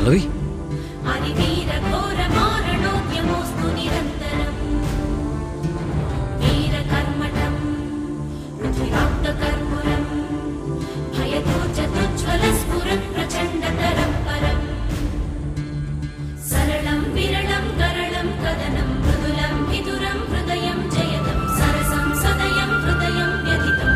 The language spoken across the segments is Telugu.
పల్లవి హరివీర ఘోర మారణోద్యమోస్తు నిరంతరం వీర కర్మటం పృథ్వీరాప్త కర్మురం భయతో చతుజ్వల స్ఫురత్ ప్రచండతరం పరం సరళం విరళం గరళం కదనం మృదులం విదురం హృదయం జయతం సరసం సదయం హృదయం వ్యధితం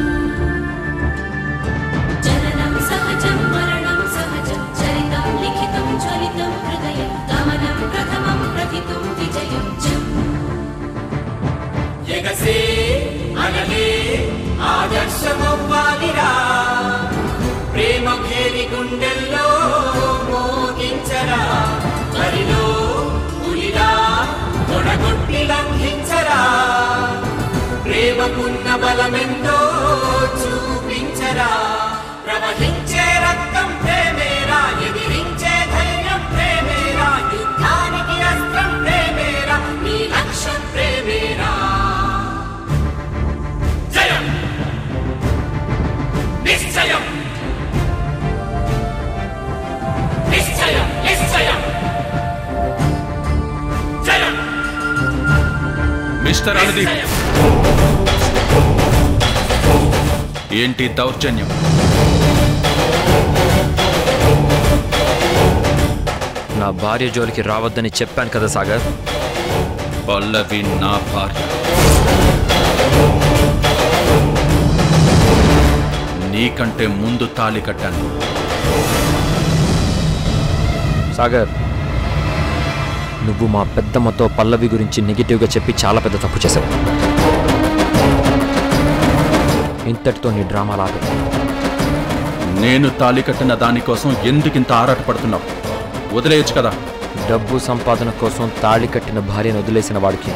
జననం సహజం మరణం సహజం చరితం లిఖితం జ్వలితం హృదయం గమనం ప్రథమం ప్రథితుం విజయం జం ఎగసే అనలే ఆదర్శమవ్వాలిరా ప్రేమ భేరి గుండెల్లో మోగించరా బరిలో పులిరా తొడగొట్టి లంఘించరా ప్రేమకున్న బలమెంతో చూపించరా ప్రవహించే రక్తం ప్రేమేరా ఎదిరించే ధైర్యం ప్రేమేరా యుద్ధానికి అస్త్రం ప్రేమేరా నీ లక్ష్యం ప్రేమేరా జయం నిశ్చయం నిశ్చయం నిశ్చయం జయం మిస్టర్ అనుదీప్ నిశ్చయం ఏంటి దౌర్జన్యం నా భార్య జోలికి రావద్దని చెప్పాను కదా సాగర్ పల్లవి నా భార్య నీకంటే ముందు తాళి కట్టాను సాగర్ నువ్వు మా పెద్దమ్మతో పల్లవి గురించి నెగిటివ్గా చెప్పి చాలా పెద్ద తప్పు చేశావు ఇంతటితో నీ డ్రామా లాగా నేను తాళి కట్టిన దానికోసం ఎందుకింత ఆరాటపడుతున్నావు వదిలేయచ్చు కదా డబ్బు సంపాదన కోసం తాళి కట్టిన భార్యను వదిలేసిన వాడికి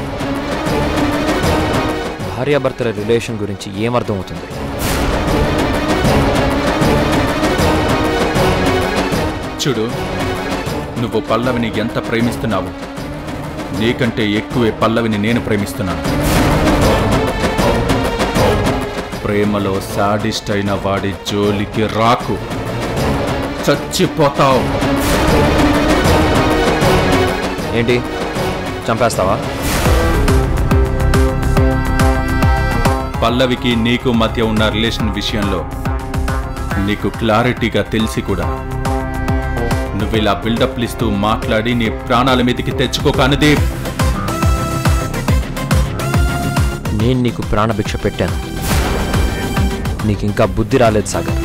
భార్యాభర్తల రిలేషన్ గురించి ఏమర్థం అవుతుంది చూడు నువ్వు పల్లవిని ఎంత ప్రేమిస్తున్నావు నీకంటే ఎక్కువే పల్లవిని నేను ప్రేమిస్తున్నాను ప్రేమలో సాడిస్ట్ అయిన వాడి జోలికి రాకు చచ్చిపోతావు ఏంటి చంపేస్తావా పల్లవికి నీకు మధ్య ఉన్న రిలేషన్ విషయంలో నీకు క్లారిటీగా తెలిసి కూడా నువ్వు ఇలా బిల్డప్లు ఇస్తూ మాట్లాడి నీ ప్రాణాల మీదకి తెచ్చుకోకనిది నేను నీకు ప్రాణభిక్ష పెట్టాను నీకు ఇంకా బుద్ధి రాలేదు సాగర్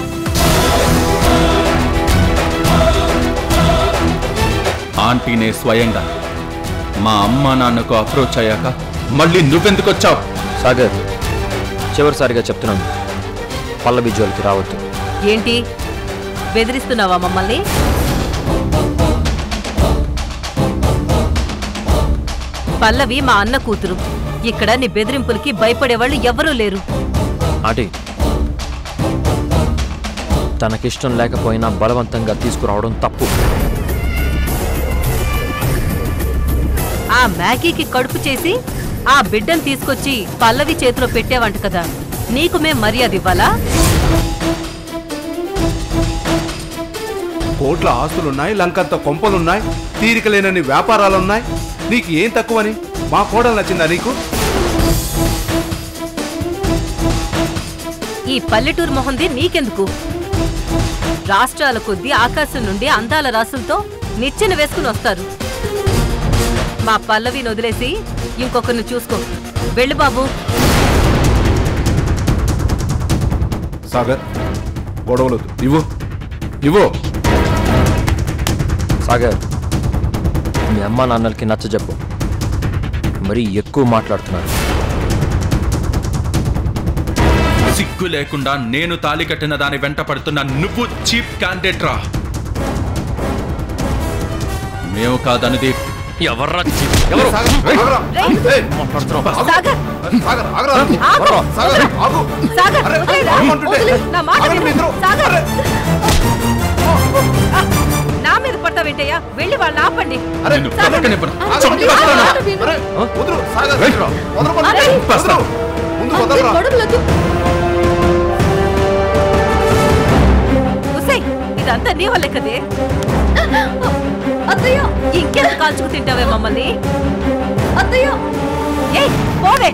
ఆంటీనే స్వయంగా మా అమ్మ నాన్నకు అప్రోచ్ అయ్యాక మళ్ళీ నువ్వెందుకు వచ్చావు సాగర్ చివరిసారిగా చెప్తున్నాను పల్లవి జోలికి రావద్దు ఏంటి బెదిరిస్తున్నావా మమ్మల్ని పల్లవి మా అన్న కూతురు ఇక్కడ నీ బెదిరింపులకి భయపడేవాళ్ళు ఎవ్వరూ లేరు ఆంటీ తనకిష్టం లేకపోయినా బలవంతంగా తీసుకురావడం తప్పు ఆ మ్యాగీకి కడుపు చేసి ఆ బిడ్డను తీసుకొచ్చి పల్లవి చేతిలో పెట్టావంట కదా నీకు మేం మర్యాద ఇవ్వాలా కోట్ల ఆస్తులున్నాయి లంకంత కొంపలున్నాయి తీరిక లేనని వ్యాపారాలున్నాయి నీకు ఏం తక్కువని మా కోడలు నచ్చిందా నీకు ఈ పల్లెటూరు మొహంది నీకెందుకు రాష్ట్రాల కొద్దీ ఆకాశం నుండి అందాల రాసులతో నిచ్చెన వేసుకుని వస్తారు మా పల్లవిని వదిలేసి ఇంకొకరిని చూసుకో వెళ్ళు బాబు సాగర్ గొడవలు ఇవ్వు ఇవ్వు సాగర్ మీ అమ్మా నాన్నలకి నచ్చ చెప్పు మరీ ఎక్కువ మాట్లాడుతున్నారు సిగ్గు లేకుండా నేను తాలి కట్టిన దాని వెంట పడుతున్న నువ్వు చీప్ క్యాండిడేట్ రా మేము కాదనుది ఎవర్రా ఎవరు? సాగర్, ఆగురా. ఏయ్, సాగర్ సాగర్, ఆగురా. ఆగు. సాగర్, ఆగు. సాగర్ అరే, వదిలేయ్. ఆగమంటుంటే. వదిలేయ్. నా మాట ఆగండి విను. మీ ఇద్దరు. సాగర్ అరే. ఆ, నా మీద పడతావేంటయ్యా వెళ్ళి వాళ్ళని ఆపండి అరే, నిన్ను సాగర్. పక్కనివ్వను. ఆగు. చంపేస్తాను. ఆగు. అరే, వదులు, సాగర్, వదలమంటుంటే. అరే. వదలు. ముందు వదలరా. ఉసేయ్, ఇదంతా నీ వల్లే కదే అత్తయ్య ఇంకెలా కాల్చుకు తింటావే మమ్మల్ని అత్తయ్య ఏ పోవే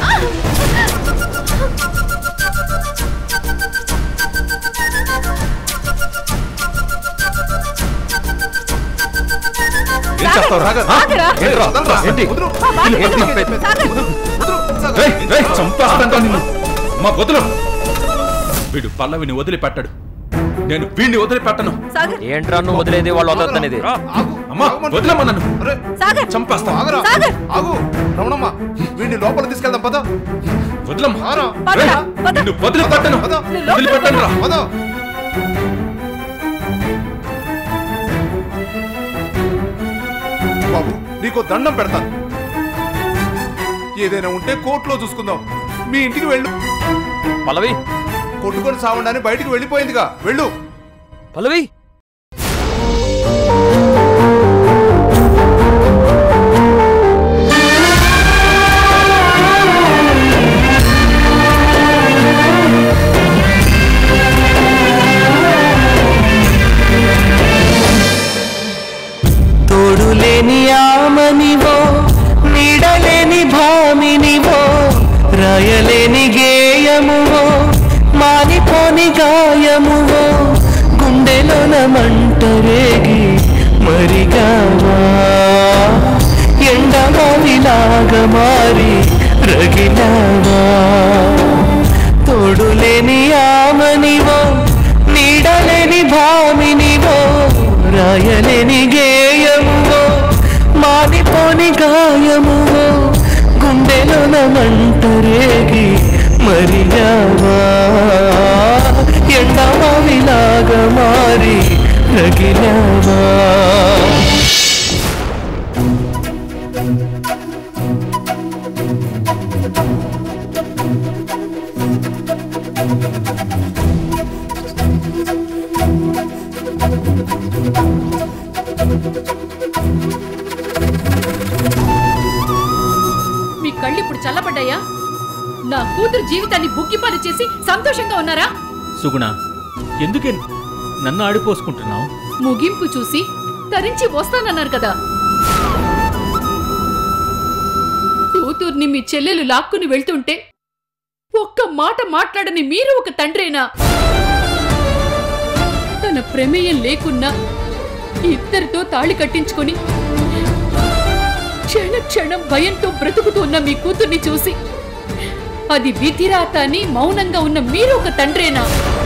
ఏం చేస్తావు రాగా ఆగరా. ఏంట్రా? వదలరా. ఏంటి? వదలు. బాగా వదలు. సాగర్. వదలు. సాగర్. రేయ్, రేయ్, చంపేస్తాను నిన్ను మా వదులు వీడు పల్లవిని వదిలిపెట్టడు నేను వీడిని వదిలిపెట్టను సాగర్ ఏంట్రా నువ్వు వదిలేది వాళ్ళు వదలనేది ఆగు. అమ్మా ఆగమంటు. వదిలేమ్మా నన్ను అరే, సాగర్ చంపేస్తాను ఆగరా. సాగర్. ఆగు రమణమ్మ వీడిని లోపల తీసుకెళ్దాం పద వదిలమ్మా ఆరా. పదరా, పద. నిన్ను వదిలిపెట్టను పద. వదిలిపెట్టను రా పద బాబు నీకు దండం పెడతాను ఏదైనా ఉంటే కోర్టులో చూసుకుందాం మీ ఇంటికి వెళ్ళు పల్లవి కొట్టుకొని సావండాన్ని బయటికి వెళ్ళిపోయిందిగా వెళ్ళు పల్లవి తోడులేని ఆమనివో నీడలేని భామినివో రాయలేని గేయమువో మానిపోని గాయమువో గుండెలోన మంట రేగి మరిగావా ఎండమావిలాగా మారి రగిలావా తోడులేని ఆమనివో నీడలేని భామినివో రాయలేని గేయమువో మానిపోని గాయమువో గుండెలోన మంట రేగి మరిగావా ఎండమావిలాగా మారి రగిలావా మీ కళ్ళు ఇప్పుడు చల్లబడ్డాయా నా కూతురు జీవితాన్ని బుగ్గిపాలు చేసి సంతోషంగా ఉన్నారా సుగుణ ఎందుకే నన్ను ఆడిపోసుకుంటున్నావు ముగింపు చూసి తరించి వస్తానన్నారు కదా కూతుర్ని మీ చెల్లెలు లాక్కుని వెళ్తుంటే ఒక్క మాట మాట్లాడని మీరు ఒక తండ్రేనా తన ప్రమేయం లేకున్నా ఇద్దరితో తాళి కట్టించుకొని క్షణ క్షణం భయంతో బ్రతుకుతున్న మీ కూతుర్ని చూసి అది విధిరాత అని మౌనంగా ఉన్న మీరు ఒక తండ్రేనా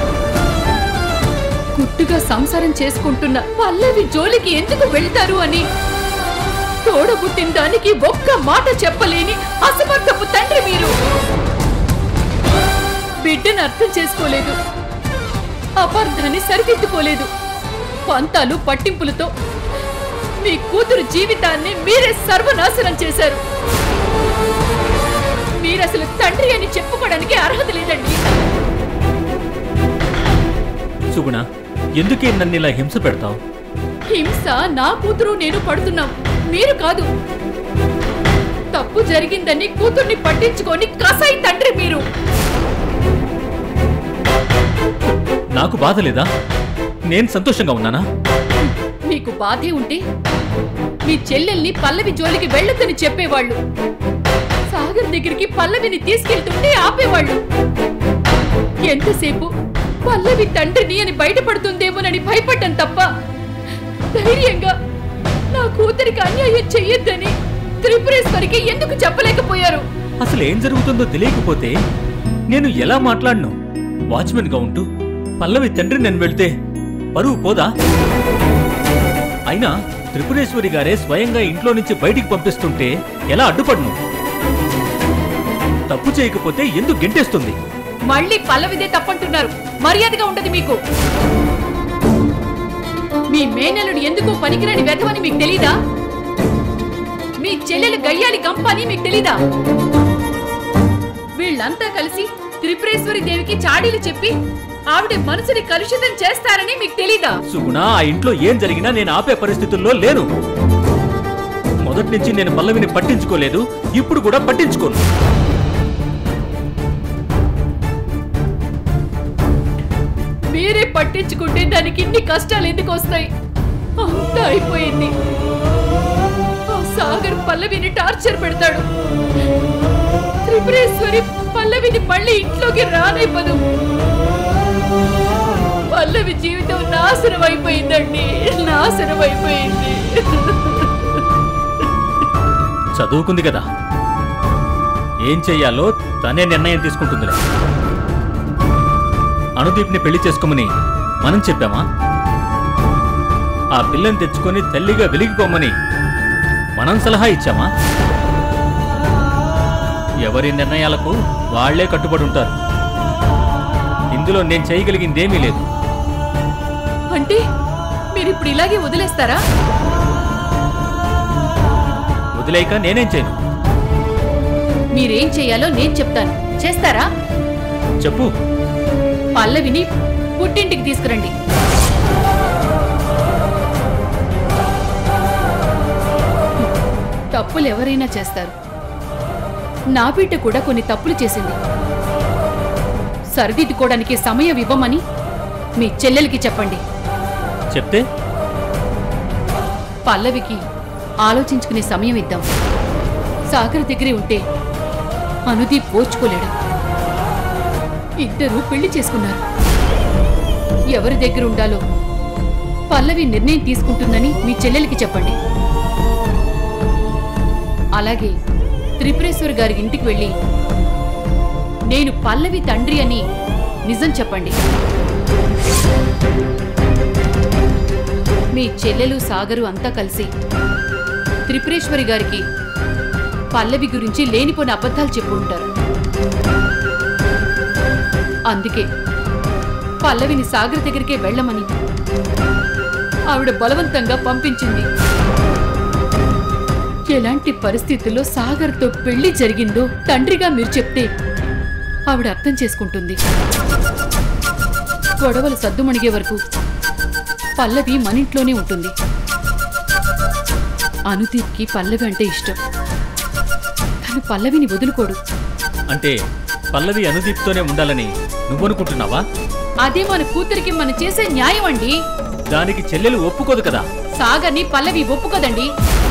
గుట్టుగా సంసారం చేసుకుంటున్న పల్లవి జోలికి ఎందుకు వెళ్తారు అని తోడబుట్టిన దానికి ఒక్క మాట చెప్పలేని అసమర్థపు తండ్రి మీరు బిడ్డను అర్థం చేసుకోలేదు అపార్థాన్ని సరిదిద్దుకోలేదు పంతాలు పట్టింపులతో మీ కూతురు జీవితాన్ని మీరే సర్వనాశనం చేశారు మీరసలు తండ్రి అని చెప్పుకోవడానికి అర్హత లేదండి సుగుణ ఎందుకే నన్ను ఇలా హింస పెడతావు హింస నా కూతురు నేను పడుతున్నాం మీరు కాదు తప్పు జరిగిందని కూతుర్ని పట్టించుకొని కసాయి తండ్రి మీరు నాకు బాధ లేదా నేను సంతోషంగా ఉన్నానా మీకు బాధే ఉంటే మీ చెల్లెల్ని పల్లవి జోలికి వెళ్ళొద్దని చెప్పేవాళ్ళు సాగర్ దగ్గరికి పల్లవిని తీసుకెళ్తుంటే ఆపేవాళ్ళు ఎంతసేపు పల్లవి తండ్రిని అని బయటపడుతుందేమోనని భయపడ్డం తప్ప ధైర్యంగా నా కూతురికి అన్యాయం చెయ్యొద్దని త్రిపురేశ్వరికి ఎందుకు చెప్పలేకపోయారు అసలు ఏం జరుగుతుందో తెలియకపోతే నేను ఎలా మాట్లాడను వాచ్మెన్ గా ఉంటూ పల్లవి తండ్రి నేను వెళ్తే పరువు పోదా అయినా త్రిపురేశ్వరి గారే స్వయంగా ఇంట్లో నుంచి బయటికి పంపిస్తుంటే ఎలా అడ్డుపడను తప్పు చేయకపోతే ఎందుకు గెంటేస్తుంది మళ్ళీ పల్లవిదే తప్పంటున్నారు మర్యాదగా ఉండదు మీకు మీ మేనలుడు ఎందుకు పనికిరాని వెధవని మీకు తెలీదా మీ చెల్లెలు గయ్యాలి గంప అని మీకు తెలీదా వీళ్ళంతా కలిసి త్రిపురేశ్వరి దేవికి చాడీలు చెప్పి ఆవిడ మనసుని కలుషితం చేస్తారని మీకు తెలీదా సుగుణ ఆ ఇంట్లో ఏం జరిగినా నేను ఆపే పరిస్థితుల్లో లేను మొదటి నుంచి నేను పల్లవిని పట్టించుకోలేదు ఇప్పుడు కూడా పట్టించుకోను మీరే పట్టించుకుంటే దానికి ఇన్ని కష్టాలు ఎందుకు వస్తాయి అంతా అయిపోయింది ఆ సాగర్ పల్లవిని టార్చర్ పెడతాడు త్రిపురేశ్వరి పల్లవిని మళ్ళీ ఇంట్లోకి రానివ్వదు పల్లవి జీవితం నాశనం అయిపోయిందండి నాశనం అయిపోయింది చదువుకుంది కదా ఏం చెయ్యాలో తనే నిర్ణయం తీసుకుంటుందిలే అనుదీప్ని పెళ్లి చేసుకోమని మనం చెప్పామా ఆ పిల్లని తెచ్చుకొని తల్లిగా వెలిగిపోమని మనం సలహా ఇచ్చామా ఎవరి నిర్ణయాలకు వాళ్లే కట్టుబడి ఉంటారు ఇందులో నేను చేయగలిగిందేమీ లేదు అంటే మీరు ఇప్పుడు ఇలాగే వదిలేస్తారా వదిలేక నేనేం చేయను మీరేం చేయాలో నేను చెప్తాను చేస్తారా చెప్పు పల్లవిని పుట్టింటికి తీసుకురండి తప్పులు ఎవరైనా చేస్తారు నా బిడ్డ కూడా కొన్ని తప్పులు చేసింది సరిదిద్దుకోవడానికి సమయం ఇవ్వమని మీ చెల్లెలకి చెప్పండి చెప్తే పల్లవికి ఆలోచించుకునే సమయం ఇద్దాం సాగర్ దగ్గరే ఉంటే అనుదీప్ పోర్చుకోలేడు ఇద్దరూ పెళ్లి చేసుకున్నారు ఎవరి దగ్గర ఉండాలో పల్లవి నిర్ణయం తీసుకుంటుందని మీ చెల్లెలకి చెప్పండి అలాగే త్రిపురేశ్వర్ గారి ఇంటికి వెళ్ళి నేను పల్లవి తండ్రి అని నిజం చెప్పండి మీ చెల్లెలు సాగరు అంతా కలిసి త్రిపురేశ్వరి గారికి పల్లవి గురించి లేనిపోని అబద్ధాలు చెప్పు ఉంటారు అందుకే పల్లవిని సాగర్ దగ్గరికే వెళ్ళమని ఆవిడ బలవంతంగా పంపించింది ఎలాంటి పరిస్థితుల్లో సాగర్తో పెళ్లి జరిగిందో తండ్రిగా మీరు చెప్తే ఆవిడ అర్థం చేసుకుంటుంది గొడవలు సద్దుమణిగే వరకు పల్లవి మన ఇంట్లోనే ఉంటుంది అనుదీప్కి పల్లవి అంటే ఇష్టం తను పల్లవిని వదులుకోడు అంటే పల్లవి అనుదీప్తోనే ఉండాలని నువ్వనుకుంటున్నావా అదే మన కూతురికి మనం చేసే న్యాయం అండి దానికి చెల్లెలు ఒప్పుకోదు కదా సాగర్ని పల్లవి ఒప్పుకోదండి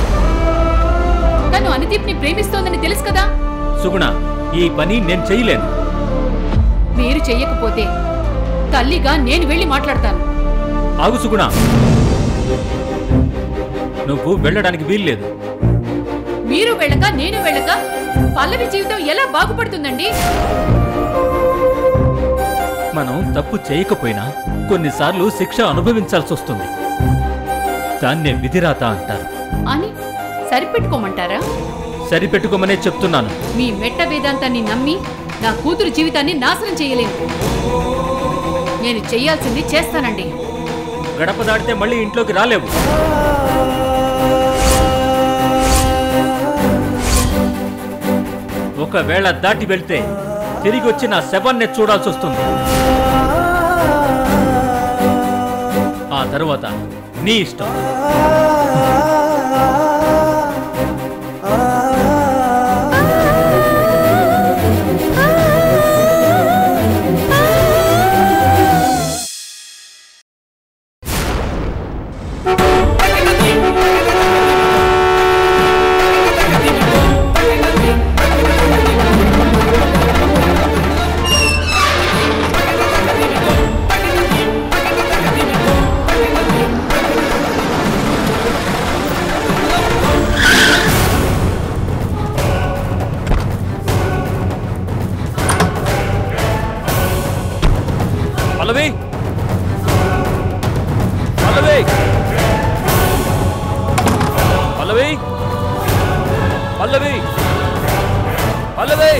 తను అనుదీప్ని ప్రేమిస్తోందని తెలుసు కదా సుగుణ ఈ పని నేను చేయలేను మీరు చెయ్యకపోతే తల్లిగా నేను వెళ్ళి మాట్లాడతాను ఆగు సుగుణ నువ్వు వెళ్ళడానికి వీల్లేదు మీరు వెళ్ళక నేను వెళ్ళక పల్లవి జీవితం ఎలా బాగుపడుతుందండి మనం తప్పు చేయకపోయినా కొన్నిసార్లు శిక్ష అనుభవించాల్సి వస్తుంది దాన్నే విధిరాత అంటారు అని సరిపెట్టుకోమంటారా సరిపెట్టుకోమనే చెప్తున్నాను మీ మెట్ట వేదాంతాన్ని నమ్మి నా కూతురు జీవితాన్ని నాశనం చేయలేను నేను చెయ్యాల్సింది చేస్తానండి గడప దాటితే మళ్ళీ ఇంట్లోకి రాలేవు ఒకవేళ దాటి వెళ్తే తిరిగి వచ్చి నా శవాన్ని చూడాల్సి వస్తుంది ఆ తర్వాత నీ ఇష్టం పల్లవి పల్లవి పల్లవి పల్లవి పల్లవి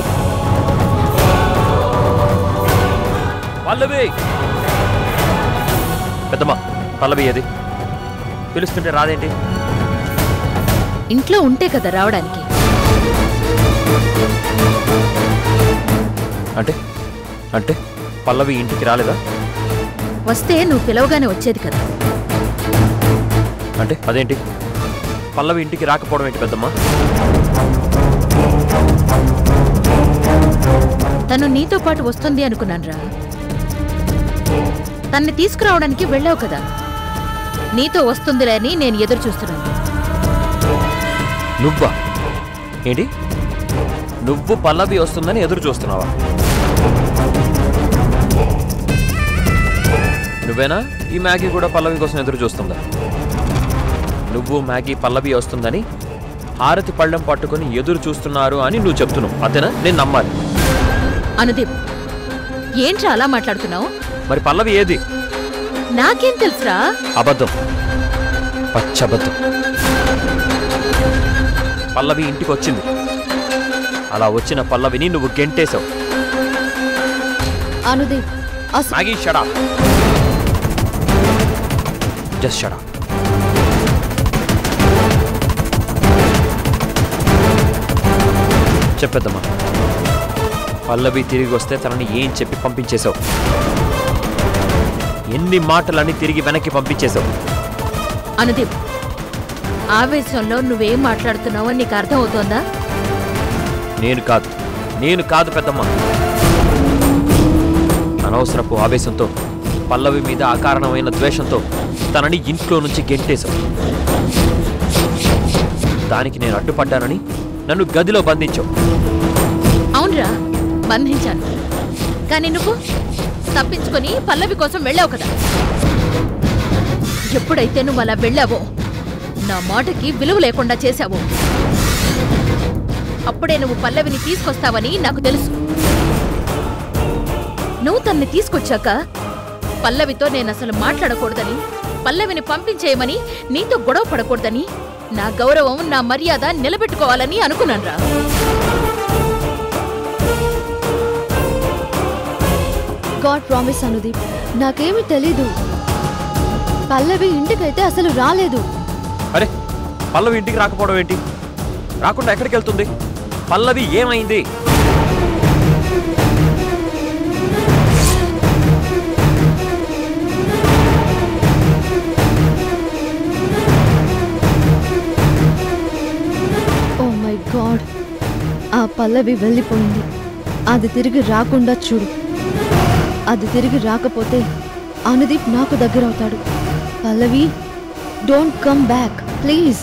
పల్లవి పెద్దమ్మ పల్లవి ఏది పిలుస్తుంటే రాదేంటి ఇంట్లో ఉంటే కదా రావడానికి అంటే అంటే పల్లవి ఇంటికి రాలేదా వస్తే నువ్వు పిలవగానే వచ్చేది కదా అంటే అదేంటి పల్లవి ఇంటికి రాకపోవడం ఏంటి పెద్దమ్మ తను నీతో పాటు వస్తుంది అనుకున్నాను రా తన్ని తీసుకురావడానికి వెళ్ళావు కదా నీతో వస్తుందిలే అని నేను ఎదురు చూస్తున్నాను నువ్వా ఏంటి నువ్వు పల్లవి వస్తుందని ఎదురు చూస్తున్నావా నువ్వేనా ఈ మ్యాగీ కూడా పల్లవి కోసం ఎదురు చూస్తుందా నువ్వు మ్యాగీ పల్లవి వస్తుందని హారతి పళ్ళెం పట్టుకొని ఎదురు చూస్తున్నారు అని నువ్వు చెప్తున్నావు అంతేనా నేను నమ్మాలి అనుదీప్ ఏంట్రా అలా మాట్లాడుతున్నావు మరి పల్లవి ఏది నాకేం తెలుసురా అబద్ధం పచ్చబద్ధం పల్లవి ఇంటికి వచ్చింది అలా వచ్చిన పల్లవిని నువ్వు గెంటేశావు అనుదీప్ మ్యాగీ షడా జస్ట్ షడా చెప్పేద్దమ్మా పల్లవి తిరిగి వస్తే తనని ఏం చెప్పి పంపించేశావు ఎన్ని మాటలని తిరిగి వెనక్కి పంపించేశావు అనుదీప్ ఆవేశంలో నువ్వేం మాట్లాడుతున్నావో నీకు అర్థం అవుతోందా నేను కాదు నేను కాదు పెద్దమ్మ అనవసరపు ఆవేశంతో పల్లవి మీద అకారణమైన ద్వేషంతో తనని ఇంట్లో నుంచి గెంటేశాం దానికి నేను అడ్డుపడ్డానని నన్ను గదిలో బంధించావు అవునరా బంధించాను కానీ నువ్వు తప్పించుకొని పల్లవి కోసం వెళ్ళావు కదా ఎప్పుడైతే నువ్వు అలా వెళ్ళావో నా మాటకి విలువ లేకుండా చేశావో అప్పుడే నువ్వు పల్లవిని తీసుకొస్తావని నాకు తెలుసు నువ్వు తన్ని తీసుకొచ్చాక పల్లవితో నేను అసలు మాట్లాడకూడదని పల్లవిని పంపించేయమని నీతో గొడవ పడకూడదని నా గౌరవం నా మర్యాద నిలబెట్టుకోవాలని అనుకున్నానురా గాడ్ ప్రామిస్ అనుదీప్ నాకేమీ తెలీదు పల్లవి ఇంటికైతే అసలు రాలేదు అరే పల్లవి ఇంటికి రాకపోవడం ఏంటి రాకుండా ఎక్కడికి వెళ్తుంది పల్లవి ఏమైంది ఓ మై గాడ్ ఆ పల్లవి వెళ్ళిపోయింది అది తిరిగి రాకుండా చూడు అది తిరిగి రాకపోతే అనుదీప్ నాకు దగ్గర అవుతాడు Pallavi don't come back please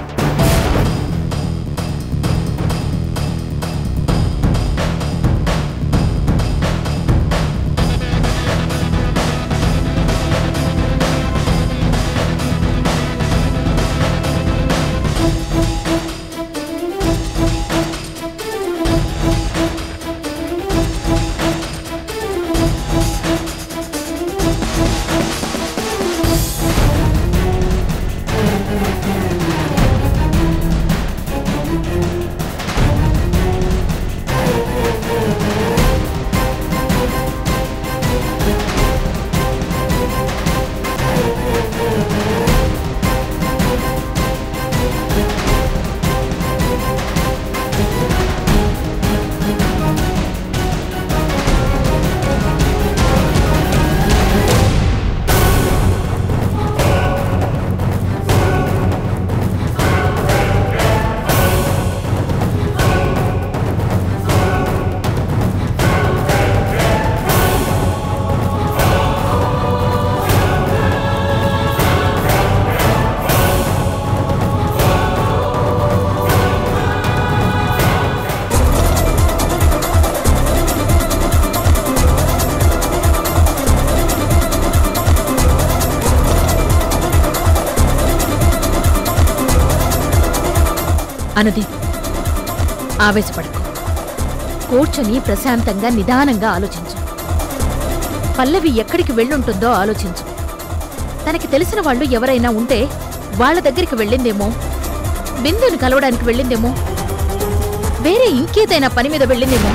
Anudeep ఆవేశపడకు కూర్చొని ప్రశాంతంగా నిదానంగా ఆలోచించు పల్లవి ఎక్కడికి వెళ్ళుంటుందో ఆలోచించు తనకి తెలిసిన వాళ్ళు ఎవరైనా ఉంటే వాళ్ళ దగ్గరికి వెళ్ళిందేమో బిందుని కలవడానికి వెళ్ళిందేమో వేరే ఇంకేదైనా పని మీద వెళ్ళిందేమో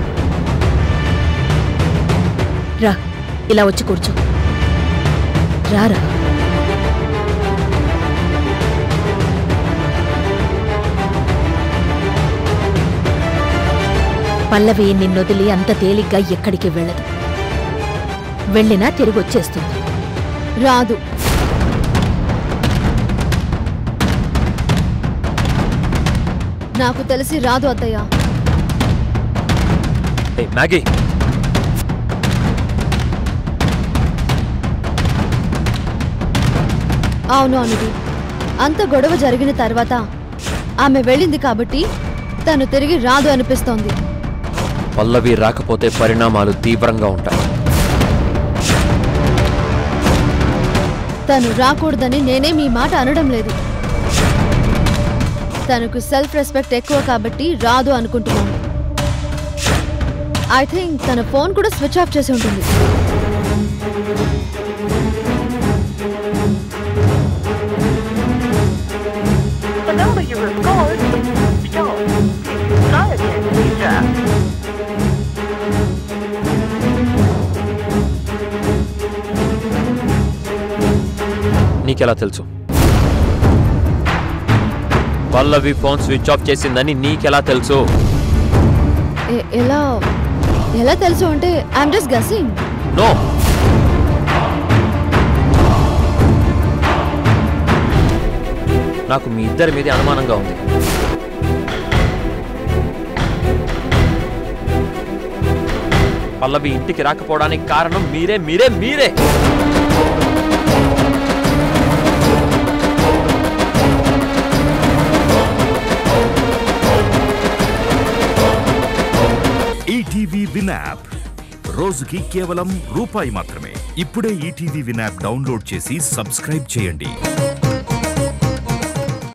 రా ఇలా వచ్చి కూర్చో రారా పల్లవి నిన్నొదిలి అంత తేలిగ్గా ఎక్కడికి వెళ్ళదు వెళ్ళినా తిరిగి వచ్చేస్తుంది రాదు నాకు తెలిసి రాదు అత్తయ్య ఏయ్, మ్యాగీ అవును అనుది అంత గొడవ జరిగిన తర్వాత ఆమె వెళ్ళింది కాబట్టి తను తిరిగి రాదు అనిపిస్తోంది పల్లవి రాకపోతే పరిణామాలు తీవ్రంగా ఉంటాయి తను రాకూడదని నేనే మీ మాట అనడం లేదు తనకు సెల్ఫ్ రెస్పెక్ట్ ఎక్కువ కాబట్టి రాదు అనుకుంటున్నాను ఐ థింక్ తన ఫోన్ కూడా స్విచ్ ఆఫ్ చేసి ఉంటుంది The number you have called is switched off. Please try again later. నీకెలా తెలుసు పల్లవి ఫోన్ స్విచ్ ఆఫ్ చేసిందని నీకెలా తెలుసు ఎ- ఎలా ఎలా తెలుసు అంటే ఐఎమ్ జస్ట్ గసింగ్ నో నాకు మీ ఇద్దరి మీద అనుమానంగా ఉంది పల్లవి ఇంటికి రాకపోవడానికి కారణం మీరే మీరే మీరే ఈటీవీ విన్ యాప్ రోజుకి కేవలం రూపాయి మాత్రమే ఇప్పుడే ఈటీవీ విన్ యాప్ డౌన్లోడ్ చేసి సబ్స్క్రైబ్ చేయండి